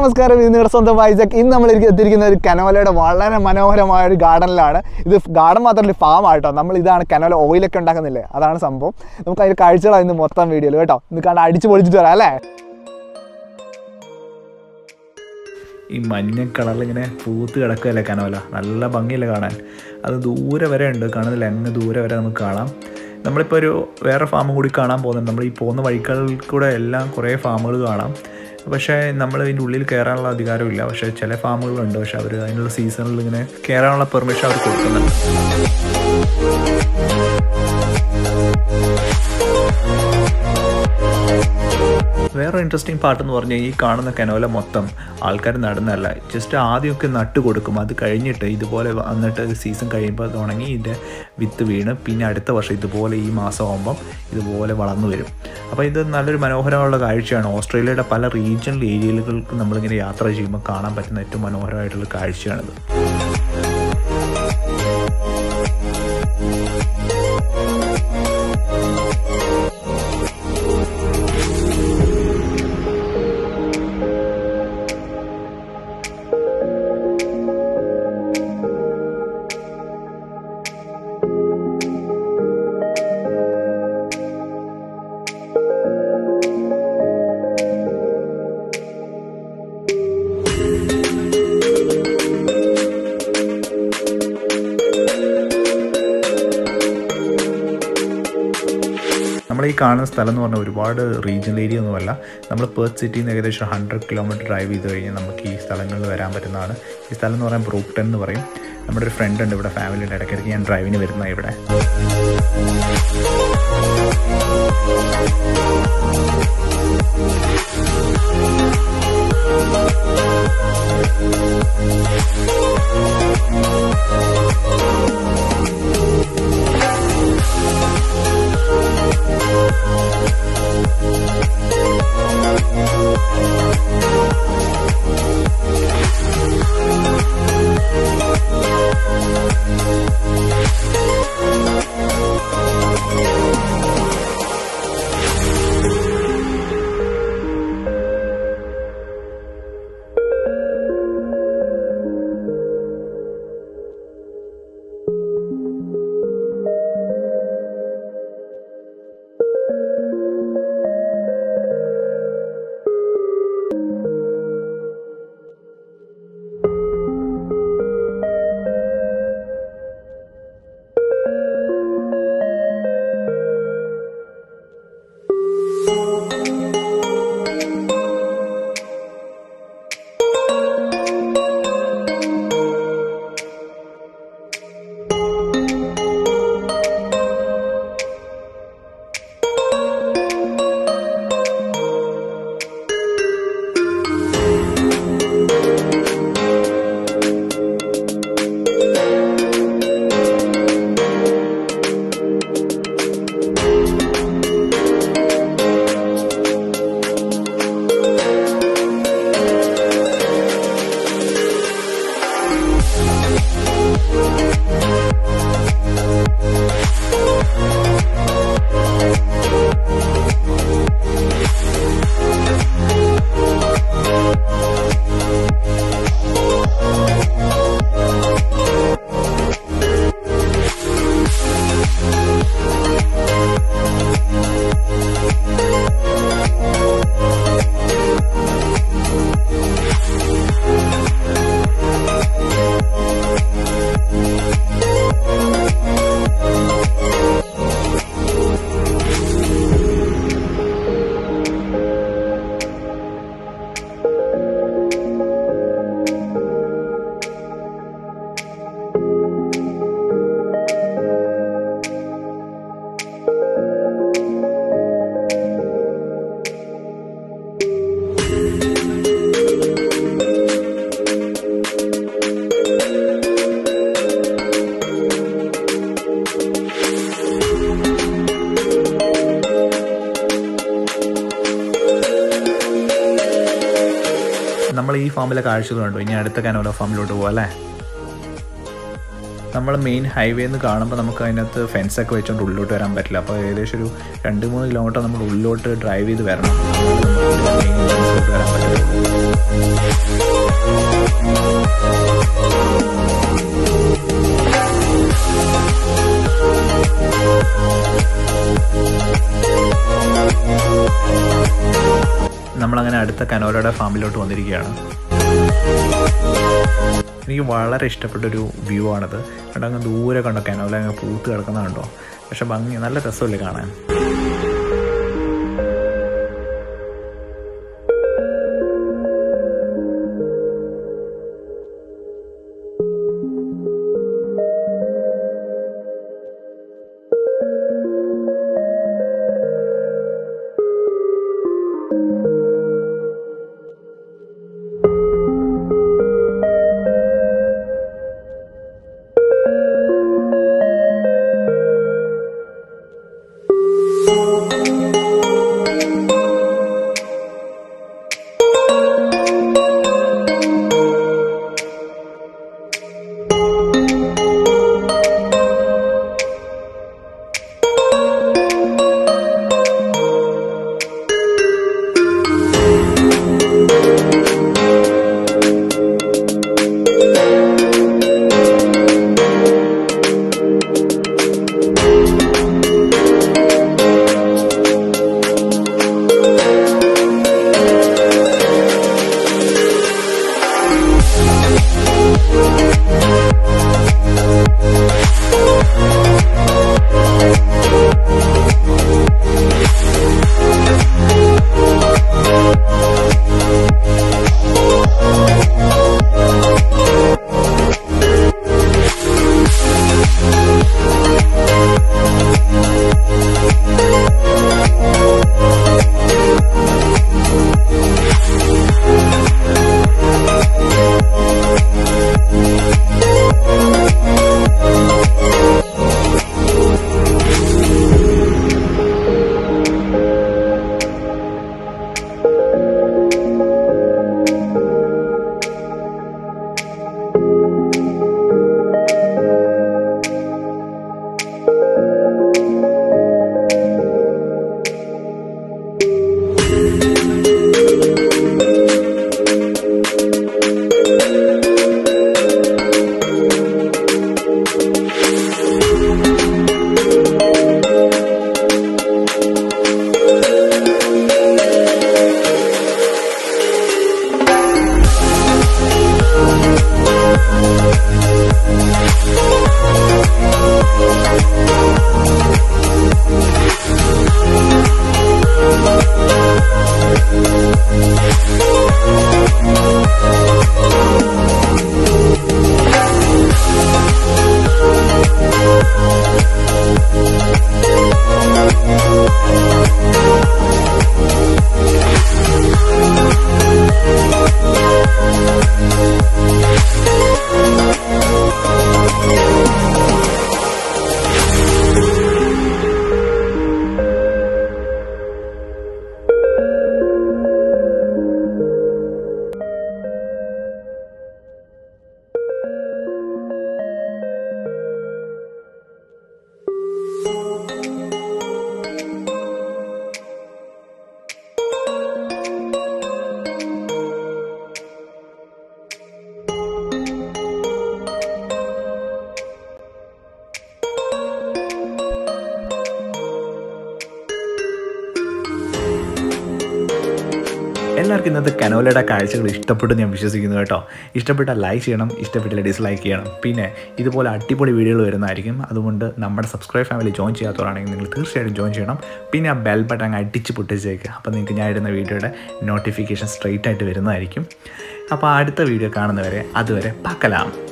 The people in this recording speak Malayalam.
നമസ്കാരം ഇത് നിങ്ങളുടെ സ്വന്തം വൈജാക്ക് ഇന്ന് നമ്മൾ ഇരിക്ക- എത്തിയിരിക്കുന്ന ഒരു കനോലയുടെ വളരെ മനോഹരമായ ഒരു ഗാർഡനിലാണ് ഇത് ഗാർഡൻ മാത്രമല്ല ഫാം ആട്ടോ നമ്മൾ ഇതാണ് കനോല ഓയിലൊക്കെ ഉണ്ടാക്കുന്നില്ലേ അതാണ് സംഭവം നമുക്ക് അതിൻ്റെ കാഴ്ചകളാണ് ഇന്ന് മൊത്തം വീഡിയോയിൽ കേട്ടോ ഇന്ന് കണ്ട് അടിച്ച് പൊളിച്ചിട്ട് വരാം അല്ലേ ഈ മഞ്ഞ കളറിൽ ഇങ്ങനെ പൂത്ത് കിടക്കുകയല്ലേ കനോല നല്ല ഭംഗിയല്ലേ കാണാൻ അത് ദൂരെ വരെ ഉണ്ട് കാണുന്നില്ല അങ്ങ് ദൂരെ വരെ നമുക്ക് കാണാം നമ്മളിപ്പോൾ ഒരു വേറെ ഫാം കൂടി കാണാൻ പോകുന്നുണ്ട് നമ്മൾ ഈ പോകുന്ന വഴികളിൽ കൂടെ എല്ലാം കുറേ ഫാമുകൾ കാണാം പക്ഷേ നമ്മൾ ഇതിൻ്റെ ഉള്ളിൽ കയറാനുള്ള അധികാരമില്ല പക്ഷേ ചില ഫാമുകളുണ്ട് പക്ഷേ അവർ അതിനുള്ള സീസണിൽ ഇങ്ങനെ കയറാനുള്ള പെർമിഷൻ അവർ കൊടുക്കുന്നുണ്ട് വേറെ ഇൻട്രസ്റ്റിംഗ് പാർട്ട് എന്ന് പറഞ്ഞാൽ ഈ കാണുന്ന കനോല മൊത്തം ആൾക്കാർ നടന്നല്ല ജസ്റ്റ് ആദ്യമൊക്കെ നട്ട് കൊടുക്കും അത് കഴിഞ്ഞിട്ട് ഇതുപോലെ വന്നിട്ട് സീസൺ കഴിയുമ്പോൾ അത് ഉണങ്ങി ഇതിൻ്റെ വിത്ത് വീണ് പിന്നെ അടുത്ത വർഷം ഇതുപോലെ ഈ മാസം ആകുമ്പം ഇതുപോലെ വളർന്നു വരും അപ്പോൾ ഇത് നല്ലൊരു മനോഹരമുള്ള കാഴ്ചയാണ് ഓസ്ട്രേലിയയുടെ പല റീജിയണൽ ഏരിയകൾക്ക് നമ്മളിങ്ങനെ യാത്ര ചെയ്യുമ്പോൾ കാണാൻ പറ്റുന്ന ഏറ്റവും മനോഹരമായിട്ടുള്ള കാഴ്ചയാണിത് നമ്മൾ ഈ കാണുന്ന സ്ഥലം എന്ന് പറഞ്ഞാൽ ഒരുപാട് റീജിയണൽ ഏരിയ ഒന്നുമല്ല നമ്മൾ പേർത്ത് സിറ്റിയിൽ നിന്ന് ഏകദേശം ഹൺഡ്രഡ് കിലോമീറ്റർ ഡ്രൈവ് ചെയ്ത് കഴിഞ്ഞാൽ നമുക്ക് ഈ സ്ഥലങ്ങളിൽ വരാൻ പറ്റുന്നതാണ് ഈ സ്ഥലം എന്ന് പറയാൻ ബ്രൂക്ടൺ എന്ന് പറയും നമ്മുടെ ഒരു ഫ്രണ്ട് ഉണ്ട് ഇവിടെ ഫാമിലിയുടെ ഇടയ്ക്കിടയ്ക്ക് ഞാൻ ഡ്രൈവിന് വരുന്ന ഇവിടെ നമ്മൾ ഈ ഫാമിലെ കാഴ്ചകൾ കണ്ടു ഇനി അടുത്ത കനോല ഫാമിലോട്ട് പോകാം അല്ലേ നമ്മൾ മെയിൻ ഹൈവേ എന്ന് കാണുമ്പോൾ നമുക്ക് അതിനകത്ത് ഫെൻസൊക്കെ വെച്ചുകൊണ്ട് ഉള്ളിലോട്ട് വരാൻ പറ്റില്ല അപ്പോൾ ഏകദേശം ഒരു രണ്ട് മൂന്ന് കിലോമീറ്റർ നമ്മൾ ഉള്ളിലോട്ട് ഡ്രൈവ് ചെയ്ത് വരണം മെയിൻ എൻട്രൻസിലോട്ട് വരാൻ പറ്റുള്ളൂ നമ്മളങ്ങനെ അടുത്ത കനോലയുടെ ഫാമിലോട്ട് വന്നിരിക്കുകയാണ് എനിക്ക് വളരെ ഇഷ്ടപ്പെട്ടൊരു വ്യൂ ആണിത് അവിടെ അങ്ങ് ദൂരെ കണ്ടോ കനോല അങ്ങ് പൂത്ത് കിടക്കുന്ന കണ്ടോ പക്ഷെ ഭംഗി നല്ല രസമല്ലേ കാണാൻ എല്ലാവർക്കും ഇന്നത്തെ കനോലയുടെ കാഴ്ചകൾ ഇഷ്ടപ്പെട്ടു ഞാൻ വിശ്വസിക്കുന്നു കേട്ടോ ഇഷ്ടപ്പെട്ടാൽ ലൈക്ക് ചെയ്യണം ഇഷ്ടപ്പെട്ടില്ല ഡിസ്ലൈക്ക് ചെയ്യണം പിന്നെ ഇതുപോലെ അടിപൊളി വീഡിയോകൾ വരുന്നതായിരിക്കും അതുകൊണ്ട് നമ്മുടെ സബ്സ്ക്രൈബ് ഫാമിലി ജോയിൻ ചെയ്യാത്തവരാണെങ്കിൽ നിങ്ങൾ തീർച്ചയായിട്ടും ജോയിൻ ചെയ്യണം പിന്നെ ആ ബെൽ ബട്ടൺ അങ്ങ് അടിച്ച് പൊട്ടിച്ചേക്കുക അപ്പോൾ നിങ്ങൾക്ക് ഞാൻ ഇടുന്ന വീഡിയോയുടെ നോട്ടിഫിക്കേഷൻ സ്ട്രെയിറ്റ് ആയിട്ട് വരുന്നതായിരിക്കും അപ്പോൾ അടുത്ത വീഡിയോ കാണുന്നവരെ അതുവരെ പാക്കലാം